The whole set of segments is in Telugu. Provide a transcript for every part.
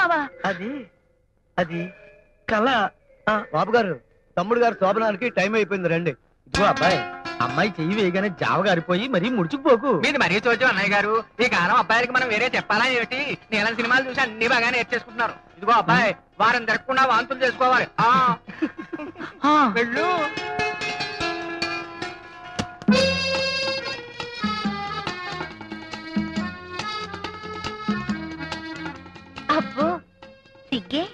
అనుకున్నావా అది అది కళ బాబు గారు తమ్ముడు గారు శోభనానికి టైం అయిపోయింది రండి ఇదిగో అబ్బాయి అమ్మాయి చెయ్యి వేయగానే జావ గారిపోయి మరీ ముడుచుకుపోకు మీది మరీ చూచు అన్నయ్య గారు ఈ కాలం అబ్బాయిలకి మనం వేరే చెప్పాలా ఏమిటి నీలం సినిమాలు చూసి అన్ని బాగా నేర్చేసుకుంటున్నారు ఇదిగో అబ్బాయి వారం తిరగకుండా వాంతులు చేసుకోవాలి ఆ వెళ్ళు అబ్బో సిగ్గే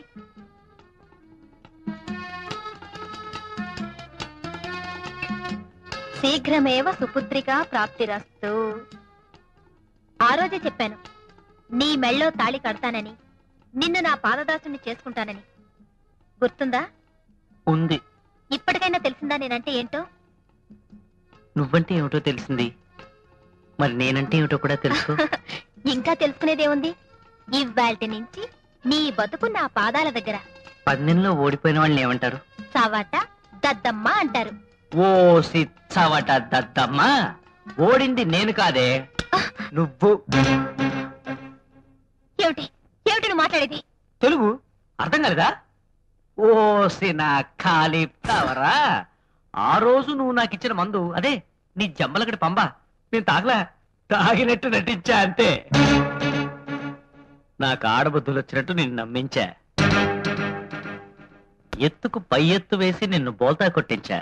శీఘ్రమేవ సుపుత్రిక ప్రాప్తిరస్తు ఆ రోజే చెప్పాను నీ మెళ్ళో తాళి కడతానని నిన్ను నా పాదదాసుని చేసుకుంటానని గుర్తుందా ఉంది ఇప్పటికైనా తెలిసిందా నేనంటే ఏంటో నువ్వంటే ఏమిటో తెలిసింది మరి నేనంటే ఏమిటో కూడా తెలుసు ఇంకా తెలుసుకునేదేముంది ఇవాల్టి నుంచి నీ బతుకు నా పాదాల దగ్గర పందెంలో ఓడిపోయిన వాళ్ళని ఏమంటారు సావాట దద్దమ్మ అంటారు ఓ సిచ్చవట దద్దమ్మ ఓడింది నేను కాదే నువ్వు ఏమిటి ఏమిటి నువ్వు మాట్లాడేది తెలుగు అర్థం కాలేదా ఓ నా ఖాళీ కావరా ఆ రోజు నువ్వు నాకు ఇచ్చిన మందు అదే నీ జమ్మలకడి పంబ నేను తాగలా తాగినట్టు నటించా అంతే నాకు ఆడబుద్ధులు వచ్చినట్టు నిన్ను నమ్మించా ఎత్తుకు పై ఎత్తు వేసి నిన్ను బోల్తా కొట్టించా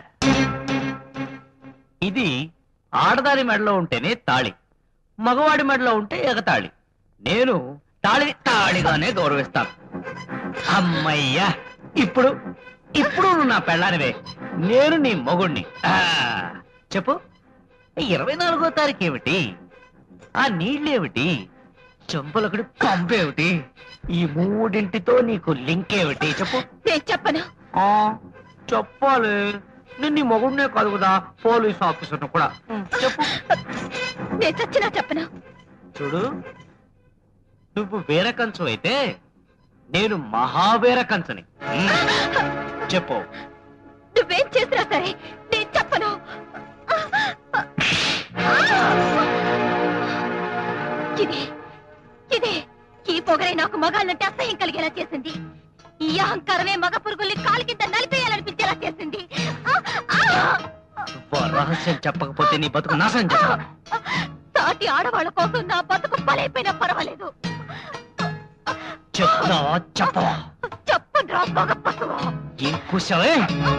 ఇది ఆడదాని మెడలో ఉంటేనే తాళి మగవాడి మెడలో ఉంటే ఎగతాళి నేను తాళిని తాళిగానే గౌరవిస్తాను అమ్మయ్యా ఇప్పుడు ఇప్పుడు నువ్వు నా పెళ్ళానివే నేను నీ మొగుణ్ణి ఆ, చెప్పు ఇరవై నాలుగో తారీఖు ఏమిటి ఆ నీళ్ళేమిటి చెంపలకుడి పంపేమిటి ఈ మూడింటితో నీకు లింక్ ఏమిటి చెప్పు నేను చెప్పను ఆ చెప్పాలి నేను నీ మొగుడినే కాదు కదా పోలీస్ ఆఫీసర్ను కూడా చెప్పు నేను చచ్చినా చెప్పను చూడు నువ్వు వేరే కంచు అయితే నేను మహావేర కంచుని ఉమ్, చెప్పు నువ్వేం చేసినా సరే నేను చెప్పను ఇది ఇది ఈ పొగరే నాకు మగాళ్ళంటే అసహ్యం కలిగేలా చేసింది ఈ అహంకారమే మగ పురుగుల్ని కాలు కింద నలిపేయాలనిపించేలా చేసింది ఆ! ఆ! నువ్వు ఆ రహస్యం చెప్పకపోతే నీ బతుకు నాశనం చేస్తా సాటి ఆడవాళ్ళ కోసం నా బతుకు బలైపోయినా పర్వాలేదు చెప్తావా చెప్పవా చెప్పండి రా మగ పశువు ఏం కూసావే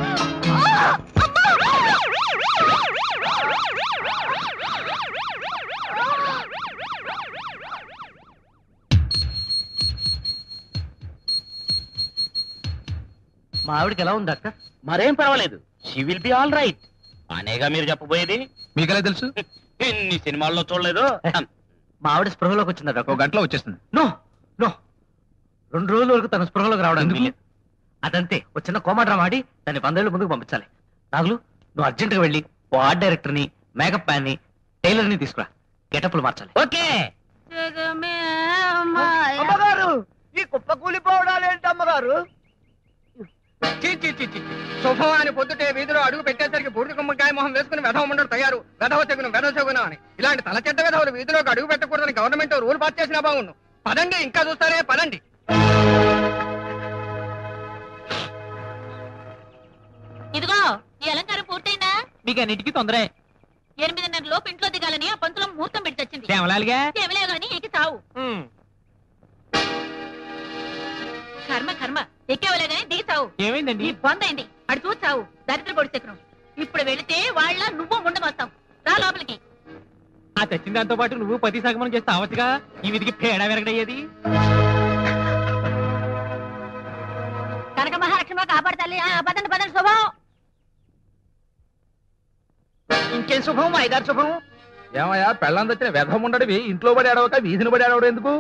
మా ఆవిడకి ఎలా ఉంది డాక్టర్ మరేం పర్వాలేదు she will be all right అనేగా మీరు చెప్పబోయేది మీకెలా తెలుసు ఎన్ని సినిమాల్లో చూడలేదు మా ఆవిడ స్పృహలోకి వచ్చింది ఒక డాక్టర్ గంటలో వచ్చేస్తుంది నో నో రెండు రోజుల వరకు తన స్పృహలోకి రావడానికి ఎందుకు? వీల్లేదు. అదంతే ఒక చిన్న కోమా డ్రామా ఆడి దాన్ని వందేళ్ళు ముందుకు పంపించాలి నాగులు నువ్వు అర్జెంట్ గా వెళ్ళి ఓ ఆర్ట్ డైరెక్టర్ ని మేకప్ మ్యాన్ ని టైలర్ ని తీసుకురా గెటప్లు మార్చాలి ఓకే అమ్మగారు ఈ కుప్ప కూలిపోవడాలు ఏంటి అమ్మగారు చీ, చీ, చీ, చీ. శుభం అని పొద్దుటే వీధిలో అడుగు పెట్టేసరికి బూడిద గుమ్మకాయ మొహం వేసుకుని వెధవ ఉండడు తయారు వెధవ చెగును వెధవ చెగును అని ఇలాంటి తల చెడ్డ వెధవలు వీధిలోకి అడుగు పెట్టకూడదని గవర్నమెంట్ రూల్ పాస్ చేసినా బాగుండు పదండి ఇంకా చూస్తారే పదండి ఇదిగో ఈ అలంకారం పూర్తయిందా మీకు అన్నిటికీ తొందరే ఎనిమిదిన్నర లోపు ఇంట్లో దిగాలని ఆ పంతులో ముహూర్తం పెట్టి వచ్చింది కేవలాలుగా కేవలే గాని ఎక్కి తావు కర్మ కర్మ ఎక్కేవలే గాని దిగి తావు ఏమైందండి నీ పొందైంది అడు చూసావు దరిద్ర పొడి చక్రం ఇప్పుడు వెళితే వాళ్ళ నువ్వు ముండమొస్తావు రా లోపలికి ఆ తెచ్చిన దాంతో పాటు నువ్వు పతి సగమనం చేస్తే అవచ్చుగా ఈ విధికి పేడ వెరగడయ్యేది కనక మహాలక్ష్మి కాపాడతాలి పదండి పదండి శుభం ఇంకేం శుభం ఐదారు శుభం ఏమయ్యా పెళ్ళం తెచ్చిన వెధం ఉండడివి ఇంట్లో పడి ఆడవక వీధిని పడి ఆడవడం ఎందుకు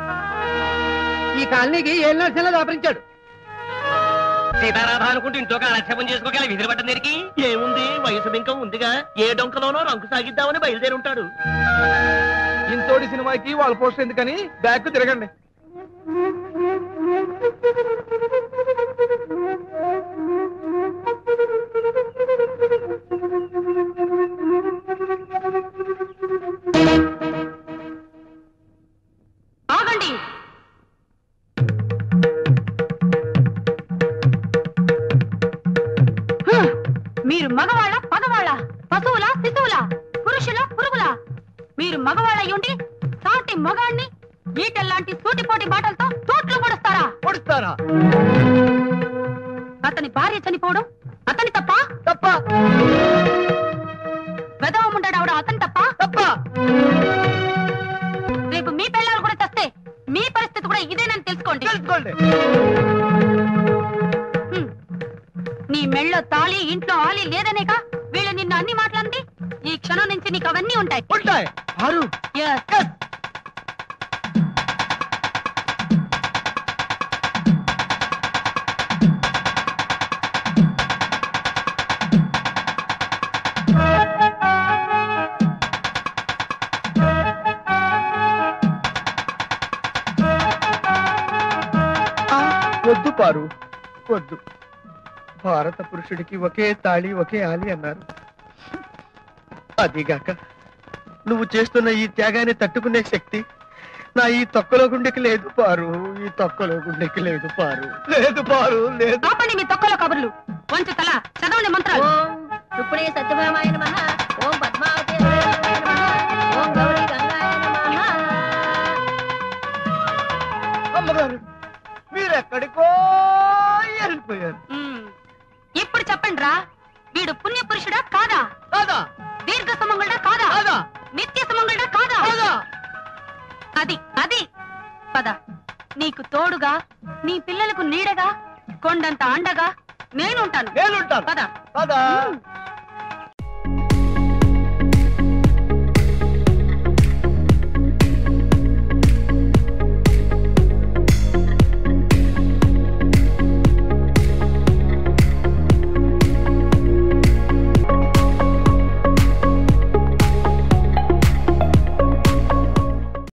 ఈ కాలనీకి ఏళ్ళు నడిచేలా దాపరించాడు సీతారాధ అనుకుంటూ ఇంట్లో కాలక్షేపం చేసుకోగల విధులు పట్టం దగ్గరికి ఏముంది వయసు బింకం ఉందిగా ఏ డొంకలోనో రంకు సాగిద్దామని బయలుదేరి ఉంటాడు ఇంతోటి సినిమాకి వాళ్ళ పోస్టర్ ఎందుకని బ్యాక్ తిరగండి ఆగండి మీరు మగవాళ్ళ పగవాళ్ళ పశువుల శిశువుల పురుషుల పురుగుల మీరు మగవాళ్ళ ఉండి సాటి మగాణ్ణి ఈటల్లాంటి సూటిపోటి మాటలతో తోట్లు పొడుస్తారా పొడుస్తారా అతని భార్య చనిపోవడం అతని తప్ప తప్ప వెదవముండడావడం అతని తప్ప తప్ప రేపు మీ పిల్లలు కూడా తెస్తే మీ పరిస్థితి కూడా ఇదేనని తెలుసుకోండి తెలుసుకోండి హ్మ్. నీ మెళ్ళో తాళి ఇంట్లో ఆలి లేదనేగా వీళ్ళు నిన్ను అన్ని మాటలంది ఈ క్షణం నుంచి నీకు అవన్నీ ఉంటాయి ఉంటాయి ఆరు Yes. వద్దు పారు వద్దు భారత పురుషుడికి ఒకే తాళి ఒకే ఆలి అన్నారు అదిగాక నువ్వు చేస్తున్న ఈ త్యాగాన్ని తట్టుకునే శక్తి నా ఈ తొక్కలో గుండెకి లేదు పారు ఈ తొక్కలో గుండెకి లేదు పారు లేదు పారు లేదు ఆపండి మీ తొక్కలో కబుర్లు వంచు తల చదవండి మంత్రాలు ఓం రుక్మిణీ సత్యభామాయ నమః ఓం పద్మావతి నమః ఓం గౌరీ గంగాయ నమః అమ్మగారు మీరెక్కడికో వెళ్ళిపోయారు మ్మ్. ఇప్పుడు చెప్పండి రా వీడు పుణ్య పురుషుడా కాదా కాదా దీర్ఘ సుమంగుడా కాదా కాదా నిత్య సుమంగుడా కాదా కాదా అది అది పద నీకు తోడుగా నీ పిల్లలకు నీడగా కొండంత అండగా నేనుంటాను నేనుంటాను పద కాదా మ్మ్.